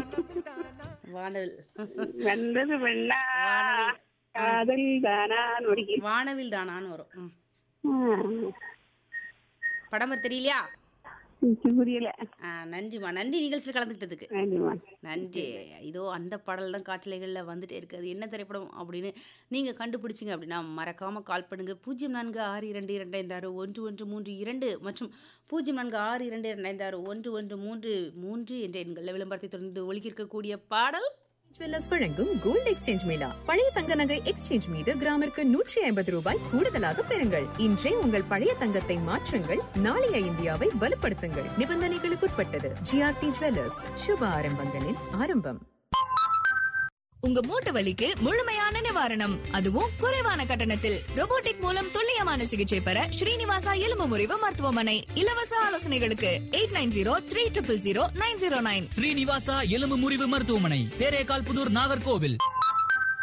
வானவில் வெந்தது வெண்ணா வானவில். காதல் தானா நொடிக்கு வானவில் தானான்னு வரும் ம். ஆ, படம் பேர் தெரியலையா எனக்கு புரியல ஆ, நன்றிம்மா நன்றி நிகழ்ச்சியில் கலந்துக்கிட்டதுக்கு நன்றிம்மா நன்றி இதோ அந்த பாடல் தான் காற்றலைகளில் வந்துட்டே இருக்கு அது என்ன திரைப்படம் அப்படின்னு நீங்கள் கண்டுபிடிச்சிங்க அப்படின்னா மறக்காமல் கால் பண்ணுங்க பூஜ்ஜியம் நான்கு ஆறு இரண்டு இரண்டு ஐந்து ஆறு ஒன்று ஒன்று மூன்று இரண்டு மற்றும் பூஜ்ஜியம் நான்கு ஆறு இரண்டு இரண்டு ஐந்து ஆறு ஒன்று ஒன்று மூன்று மூன்று என்ற எண்களில் விளம்பரத்தை தொடர்ந்து ஒலிக்கிருக்கக்கூடிய பாடல் ஜுவல்லர்ஸ் வழங்கும் கோல்ட் எக்ஸ்சேஞ்ச் மேளா பழைய தங்க நகை எக்ஸ்சேஞ்ச் மீது கிராமிற்கு நூற்றி ஐம்பது ரூபாய் கூடுதலாக பெறுங்கள் இன்றே உங்கள் பழைய தங்கத்தை மாற்றுங்கள் நாளைய இந்தியாவை வலுப்படுத்துங்கள் நிபந்தனைகளுக்குட்பட்டது ஜிஆர்டி ஜுவல்லர்ஸ் சுப ஆரம்பங்களின் ஆரம்பம் உங்க மூட்டு வலிக்கு முழுமையான நிவாரணம் அதுவும் குறைவான கட்டணத்தில் robotic மூலம் துல்லியமான சிகிச்சை பெற ஸ்ரீனிவாசா எலும்பு முறிவு மருத்துவமனை இலவச ஆலோசனைகளுக்கு eight nine zero three triple zero nine zero nine Srinivasa எலும்பு முறிவு மருத்துவமனை தேரேகால் புதூர் நாகர்கோவில்